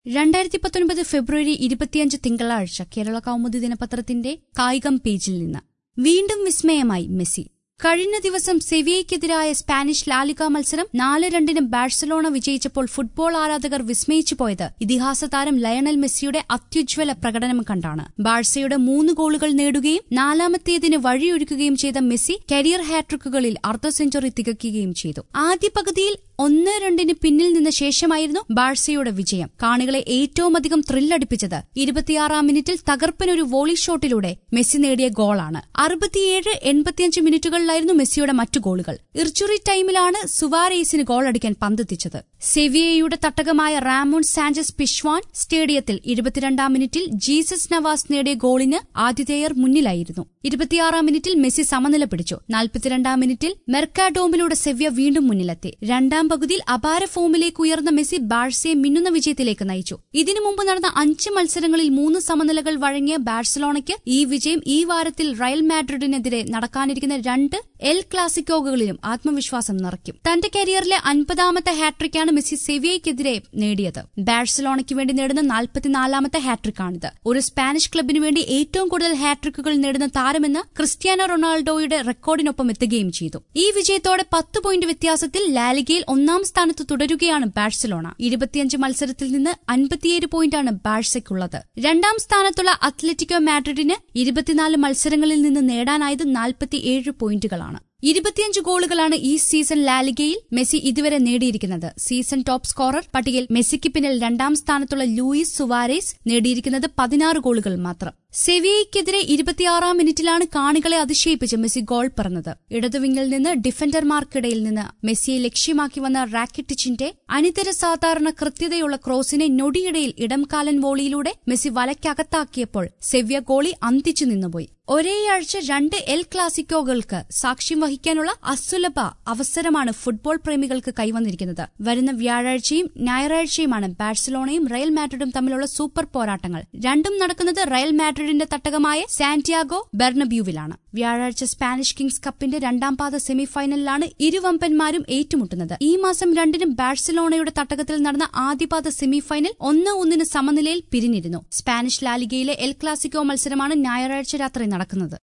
രണ്ടായിരത്തി പത്തൊൻപത് ഫെബ്രുവരി ഇരുപത്തിയഞ്ച് തിങ്കളാഴ്ച കേരള കൗമുദി ദിനപത്രത്തിന്റെ കായികം പേജിൽ നിന്ന് വീണ്ടും വിസ്മയമായി മെസ്സി കഴിഞ്ഞ ദിവസം സെവിയയ്ക്കെതിരായ സ്പാനിഷ് ലാലിക മത്സരം നാല് രണ്ടിന് ബാഴ്സലോണ വിജയിച്ചപ്പോൾ ഫുട്ബോൾ ആരാധകർ വിസ്മയിച്ചു പോയത് ഇതിഹാസ താരം ലയണൽ മെസ്സിയുടെ അത്യുജ്വല പ്രകടനം കണ്ടാണ് ബാഴ്സയുടെ മൂന്ന് ഗോളുകൾ നേടുകയും നാലാമത്തേതിന് വഴിയൊരുക്കുകയും ചെയ്ത മെസ്സി കരിയർ ഹാട്രിക്കുകളിൽ അർദ്ധ സെഞ്ചുറി തികയ്ക്കുകയും ചെയ്തു ആദ്യ പകുതിയിൽ ഒന്ന് രണ്ടിന് പിന്നിൽ നിന്ന ശേഷമായിരുന്നു ബാഴ്സയുടെ വിജയം കാണികളെ ഏറ്റവും അധികം ത്രില്ലടിപ്പിച്ചത് ഇരുപത്തിയാറാം മിനിറ്റിൽ തകർപ്പനൊരു വോളി ഷോട്ടിലൂടെ മെസ്സി നേടിയ ഗോളാണ് അറുപത്തിയേഴ് എൺപത്തിയഞ്ച് മിനിറ്റുകളിലായിരുന്നു മെസ്സിയുടെ മറ്റു ഗോളുകൾ ഇർച്ചുറി ടൈമിലാണ് സുവാരേസിന് ഗോളടിക്കാൻ പന്തെത്തിച്ചത് സെവിയയുടെ തട്ടകമായ റാമോൺ സാഞ്ചസ് പിഷ്വാൻ സ്റ്റേഡിയത്തിൽ ഇരുപത്തിരണ്ടാം മിനിറ്റിൽ ജീസസ് നവാസ് നേടിയ ഗോളിന് ആതിഥേയർ മുന്നിലായിരുന്നു ഇരുപത്തിയാറാം മിനിറ്റിൽ മെസ്സി സമനില പിടിച്ചു നാൽപ്പത്തിരണ്ടാം മിനിറ്റിൽ മെർക്കാഡോമിലൂടെ സെവ്യ വീണ്ടും മുന്നിലെത്തി രണ്ടാം പകുതിയിൽ അപാര ഫോമിലേക്ക് ഉയർന്ന മെസ്സി ബാഴ്സയെ മിന്നുന്ന വിജയത്തിലേക്ക് നയിച്ചു ഇതിനു മുമ്പ് നടന്ന അഞ്ച് മത്സരങ്ങളിൽ മൂന്ന് സമനിലകൾ വഴങ്ങിയ ബാഴ്സലോണയ്ക്ക് ഈ വിജയം ഈ വാരത്തിൽ റയൽ മാഡ്രിഡിനെതിരെ നടക്കാനിരിക്കുന്ന രണ്ട് എൽ ക്ലാസിക്കോകളിലും ആത്മവിശ്വാസം നിറയ്ക്കും തന്റെ കരിയറിലെ അൻപതാമത്തെ ഹാട്രിക്കാണ് മെസ്സി സെവിയയ്ക്കെതിരെ നേടിയത് ബാഴ്സലോണയ്ക്ക് വേണ്ടി നേടുന്ന നാൽപ്പത്തിനാലാമത്തെ ഹാട്രിക്കാണിത് ഒരു സ്പാനിഷ് ക്ലബിനു വേണ്ടി ഏറ്റവും കൂടുതൽ ഹാട്രിക്കുകൾ നേടുന്ന താരമെന്ന് ക്രിസ്ത്യാനോ റൊണാൾഡോയുടെ റെക്കോർഡിനൊപ്പം എത്തുകയും ചെയ്തു ഈ വിജയത്തോടെ പത്ത് പോയിന്റ് വ്യത്യാസത്തിൽ ലാലിഗയിൽ ഒന്നാം സ്ഥാനത്ത് തുടരുകയാണ് ബാഴ്സലോണ ഇരുപത്തിയഞ്ച് മത്സരത്തിൽ നിന്ന് അൻപത്തിയേഴ് പോയിന്റാണ് ബാഴ്സയ്ക്കുള്ളത് രണ്ടാം സ്ഥാനത്തുള്ള അത്ലറ്റിക്കോ മാഡ്രിഡിന് ഇരുപത്തിനാല് മത്സരങ്ങളിൽ നിന്ന് നേടാനായത് നാൽപ്പത്തിയേഴ് പോയിന്റുകളാണ് ഇരുപത്തിയഞ്ച് ഗോളുകളാണ് ഈ സീസൺ ലാലിഗയിൽ മെസ്സി ഇതുവരെ നേടിയിരിക്കുന്നത് സീസൺ ടോപ്പ് സ്കോറർ പട്ടികയിൽ മെസ്സിക്ക് പിന്നിൽ രണ്ടാം സ്ഥാനത്തുള്ള ലൂയിസ് സുവാരേസ് നേടിയിരിക്കുന്നത് പതിനാറ് ഗോളുകൾ മാത്രം സെവിയയ്ക്കെതിരെ ഇരുപത്തിയാറാം മിനിറ്റിലാണ് കാണികളെ അതിശയിപ്പിച്ച് മെസ്സി ഗോൾ പറഞ്ഞത് ഇടതുവിങ്ങിൽ നിന്ന് ഡിഫൻഡർമാർക്കിടയിൽ നിന്ന് മെസ്സിയെ ലക്ഷ്യമാക്കി വന്ന റാക്കിറ്റിച്ചിന്റെ അനിതര സാധാരണ കൃത്യതയുള്ള ക്രോസിനെ നൊടിയിടയിൽ ഇടംകാലൻ വോളിയിലൂടെ മെസ്സി വലയ്ക്കകത്താക്കിയപ്പോൾ സെവ്യ ഗോളി അന്തിച്ചു നിന്നുപോയി ഒരേയാഴ്ച രണ്ട് എൽ ക്ലാസിക്കോകൾക്ക് സാക്ഷ്യം വഹിക്കാനുള്ള അസുലഭ അവസരമാണ് ഫുട്ബോൾ പ്രേമികൾക്ക് കൈവന്നിരിക്കുന്നത് വരുന്ന വ്യാഴാഴ്ചയും ഞായറാഴ്ചയുമാണ് ബാഴ്സലോണയും റയൽ മാഡ്രിഡും തമ്മിലുള്ള സൂപ്പർ പോരാട്ടങ്ങൾ രണ്ടും നടക്കുന്നത് റയൽ മാഡ്രിഡിന്റെ തട്ടകമായ സാന്റിയാഗോ ബെർണബ്യൂവിലാണ് വ്യാഴാഴ്ച സ്പാനിഷ് കിങ്സ് കപ്പിന്റെ രണ്ടാം പാദ സെമിഫൈനലിലാണ് ഇരുവമ്പന്മാരും ഏറ്റുമുട്ടുന്നത് ഈ മാസം രണ്ടിന് ബാഴ്സലോണയുടെ തട്ടകത്തിൽ നടന്ന ആദ്യപാദ സെമിഫൈനൽ ഒന്ന് ഒന്നിന് സമനിലയിൽ പിരിഞ്ഞിരുന്നു സ്പാനിഷ് ലാലിഗയിലെ എൽ ക്ലാസിക്കോ മത്സരമാണ് ഞായറാഴ്ച രാത്രി നടക്കുന്നത്